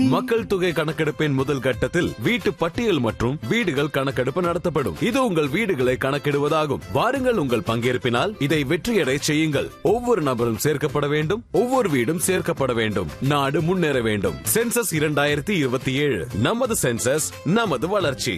மக்கள் தொகை கணக்கெடுப்பின் முதல் கட்டத்தில் வீட்டு பட்டியல் மற்றும் வீடுகள் கணக்கெடுப்பு நடத்தப்படும் இது உங்கள் வீடுகளை கணக்கிடுவதாகும் வாருங்கள் உங்கள் பங்கேற்பினால் இதை வெற்றியடை செய்யுங்கள் ஒவ்வொரு நபரும் சேர்க்கப்பட வேண்டும் ஒவ்வொரு வீடும் சேர்க்கப்பட வேண்டும் நாடு முன்னேற வேண்டும் சென்சஸ் இரண்டாயிரத்தி இருபத்தி ஏழு நமது சென்சஸ் நமது வளர்ச்சி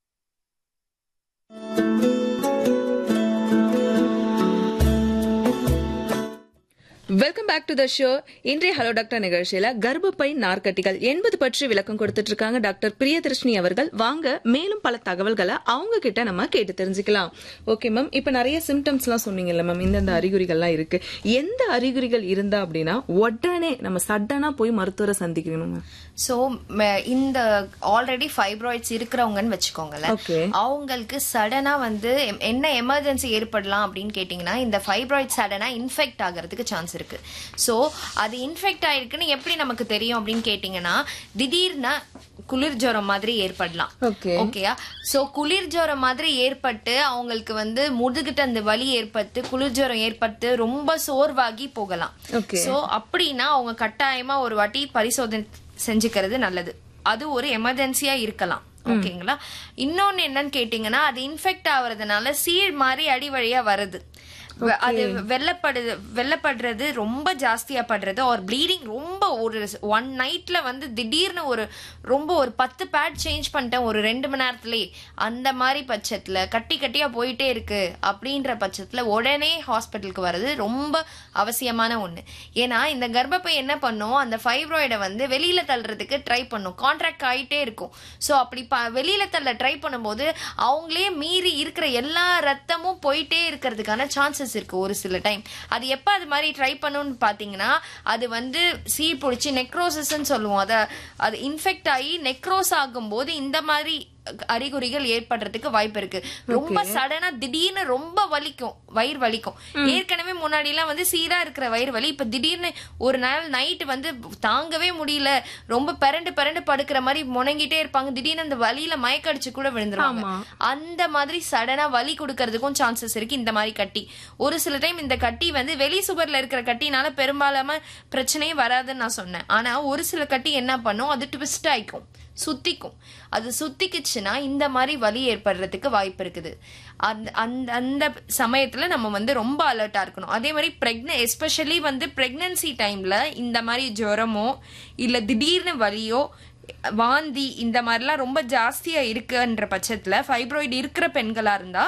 welcome back to the show இன்றைய ஹலோ டாக்டர் நிகழ்ச்சியில கர்ப்பப்பை நார்க்கட்டிகள் என்பது பற்றி விளக்கம் கொடுத்துட்டு இருக்காங்க டாக்டர் பிரியதர்ஷினி அவர்கள் வாங்க மேலும் பல தகவல்களை அவங்க கிட்ட நம்ம கேட்டு தெரிஞ்சுக்கலாம் ஓகே மேம் இப்ப நிறைய சிம்டம்ஸ் எல்லாம் சொன்னீங்கல்ல மேம் இந்தந்த அறிகுறிகள்லாம் இருக்கு எந்த அறிகுறிகள் இருந்தா அப்படின்னா உடனே நம்ம சடனா போய் மருத்துவரை சந்திக்கணும் மேம் சோ இந்த ஆல்ரெடி ஃபைப்ராய்ட்ஸ் இருக்கிறவங்கன்னு வச்சுக்கோங்களேன் Okay. அவங்களுக்கு சடனா வந்து எம்- என்ன எமர்ஜென்சி ஏற்படலாம் அப்படின்னு கேட்டிங்கன்னா இந்த ஃபைப்ராய்ட் சடனா இன்ஃபெக்ட் ஆகிறதுக்கு சான்ஸ் இருக்கு சோ அது இன்ஃபெக்ட் ஆயிருக்குன்னு எப்படி நமக்கு தெரியும் அப்படின்னு கேட்டிங்கன்னா திடீர்னு குளிர் ஜுரம் மாதிரி ஏற்படலாம் Okay. ஓகேயா சோ குளிர் ஜுரம் மாதிரி ஏற்பட்டு அவங்களுக்கு வந்து முதுகிட்ட அந்த வலி ஏற்பட்டு குளிர் ஜுரம் ஏற்பட்டு ரொம்ப சோர்வாகி போகலாம் Okay. சோ அப்படின்னா அவங்க கட்டாயமா ஒரு வாட்டி பரிசோதனை செஞ்சுக்கிறது நல்லது அது ஒரு எமர்ஜென்சியா இருக்கலாம் ஓகேங்களா இன்னொன்னு என்னன்னு கேட்டீங்கன்னா அது இன்ஃபெக்ட் ஆகுறதுனால சீழ் மாதிரி அடி வழியா வருது வெ- அது வெள்ளப்படு வெள்ளப்படுறது ரொம்ப ஜாஸ்தியா படுறது ஒரு ப்ளீடிங் ரொம்ப ஒரு ஒன் நைட்ல வந்து திடீர்னு ஒரு ரொம்ப ஒரு பத்து பேட் சேஞ்ச் பண்ணிட்டேன் ஒரு ரெண்டு மணி நேரத்துலயே அந்த மாதிரி பட்சத்துல கட்டி கட்டியா போயிட்டே இருக்கு அப்படின்ற பட்சத்துல உடனே ஹாஸ்பிட்டலுக்கு வர்றது ரொம்ப அவசியமான ஒண்ணு ஏன்னா இந்த கர்ப்பப்பை என்ன பண்ணும் அந்த ஃபைப்ராய்டை வந்து வெளியில தள்ளுறதுக்கு ட்ரை பண்ணும் கான்ட்ராக்ட் ஆயிட்டே இருக்கும் சோ அப்படி ப- வெளியில தள்ள ட்ரை பண்ணும்போது அவங்களே மீறி இருக்கிற எல்லா ரத்தமும் போயிட்டே இருக்கிறதுக்கான சான்சஸ் இருக்கு ஒரு சில டைம் அது எப்ப அது மாதிரி ட்ரை பண்ணும்னு பாத்தீங்கன்னா அது வந்து சீர் பிடிச்சி நெக்ரோசிஸ்ன்னு சொல்லுவோம் அத அது இன்ஃபெக்ட் ஆகி நெக்ரோஸ் ஆகும்போது இந்த மாதிரி அறிகுறிகள் ஏற்படுறதுக்கு வாய்ப்பு இருக்கு ரொம்ப சடனா திடீர்னு ரொம்ப வலிக்கும் வயிறு வலிக்கும் ஏற்கனவே முன்னாடி எல்லாம் வந்து சீரா இருக்கிற வயிறு வலி இப்ப திடீர்னு ஒரு நாள் நைட் வந்து தாங்கவே முடியல ரொம்ப பிறண்டு பிறண்டு படுக்கிற மாதிரி முணங்கிட்டே இருப்பாங்க திடீர்னு அந்த வலியில மயக்கடிச்சு கூட விழுந்துருவாங்க அந்த மாதிரி சடனா வலி கொடுக்கறதுக்கும் சான்சஸ் இருக்கு இந்த மாதிரி கட்டி ஒரு சில டைம் இந்த கட்டி வந்து வெளி சுவர்ல இருக்கிற கட்டினால பெரும்பாலாம பிரச்சனையே வராதுன்னு நான் சொன்னேன் ஆனா ஒரு சில கட்டி என்ன பண்ணும் அது ட்விஸ்ட் ஆயிக்கும் சுத்திக்கும் அது சுத்திக்குச்சுன்னா இந்த மாதிரி வலி ஏற்படுறதுக்கு வாய்ப்பு இருக்குது அந்த அந்த அந்த சமயத்துல நம்ம வந்து ரொம்ப அலர்ட்டா இருக்கணும் அதே மாதிரி பிரெக்ன எஸ்பெஷலி வந்து பிரெக்னன்சி டைம்ல இந்த மாதிரி ஜுரமோ இல்ல திடீர்னு வலியோ வாந்தி இந்த மாதிரிலாம் ரொம்ப ஜாஸ்தியா இருக்குன்ற பட்சத்துல ஃபைப்ராய்டு இருக்கிற பெண்களா இருந்தா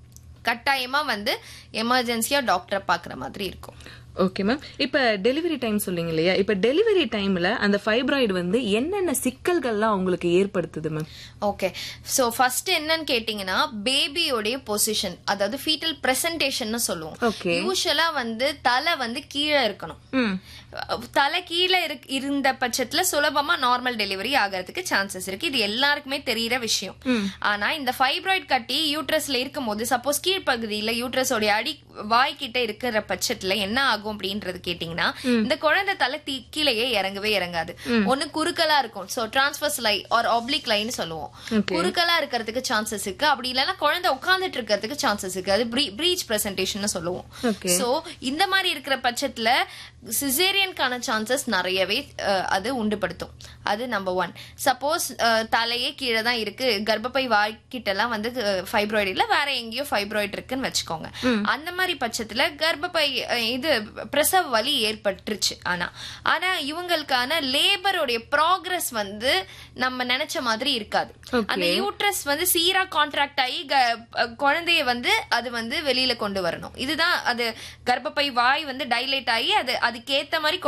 கட்டாயமா வந்து எமர்ஜென்சியா டாக்டரை பாக்குற மாதிரி இருக்கும் ஓகே மேம் இப்ப டெலிவரி டைம் சொன்னீங்க இல்லையா இப்ப டெலிவரி டைம்ல அந்த ஃபைப்ராய்டு வந்து என்னென்ன சிக்கல்கள்லாம் உங்களுக்கு ஏற்படுத்துது மேம் ஓகே சோ ஃபர்ஸ்ட் என்னன்னு கேட்டிங்கன்னா பேபியோடைய பொசிஷன் அதாவது ஃபீட்டல் பிரசன்டேஷன் சொல்லுவோம் Okay. யூஸ்வலா வந்து தலை வந்து கீழே இருக்கணும் ம் தலை கீழே இருக்- இருந்த பட்சத்துல சுலபமா நார்மல் டெலிவரி ஆகிறதுக்கு சான்சஸ் இருக்கு இது எல்லாருக்குமே தெரியிற விஷயம் ஆனா இந்த ஃபைப்ராய்ட் கட்டி யூட்ரஸ்ல இருக்கும்போது சப்போஸ் கீழ்ப்பகுதியில யூட்ரஸோட அடி வாய்க்கிட்ட இருக்கிற பட்சத்துல என்ன ஆகும் அப்படின்றது கேட்டீங்கன்னா இந்த குழந்தை தலை தீ- கீழேயே இறங்கவே இறங்காது ஒண்ணு குறுக்கலா இருக்கும் so transverse lie or oblique line சொல்லுவோம் குறுக்கலா இருக்கிறதுக்கு சான்சஸ் இருக்கு அப்படி இல்லைன்னா குழந்தை உட்கார்ந்துட்டு இருக்கிறதுக்கு சான்சஸ் இருக்கு அது பிரீச் பிரசன்டேஷன் சொல்லுவோம் Okay. சோ இந்த மாதிரி இருக்கிற பட்சத்துல சிசேரியனுக்கான சான்சஸ் நிறையவே அஹ், அது உண்டுபடுத்தும் அது நம்பர் ஒன் சப்போஸ் தலையே கீழே தான் இருக்கு கர்ப்பப்பை வாய்க்கிட்ட எல்லாம் வந்து ஃபைப்ராய்டு இல்ல வேற எங்கேயோ ஃபைப்ராய்டு இருக்குன்னு வச்சுக்கோங்க அந்த மாதிரி பட்சத்துல கர்ப்பப்பை அஹ், இது பிரசவ வலி ஏற்பட்டுருச்சு ஆனா ஆனா இவங்களுக்கான லேபருடைய ப்ராக்ரஸ் வந்து நம்ம நினைச்ச மாதிரி இருக்காது அந்த யூட்ரஸ் வந்து சீரா கான்ட்ராக்ட் ஆகி க- அஹ், குழந்தைய வந்து அது வந்து வெளியில கொண்டு வரணும் இதுதான் அது கர்ப்பப்பை வாய் வந்து டைலேட் ஆகி அது அதுக்கேத்த மாதிரி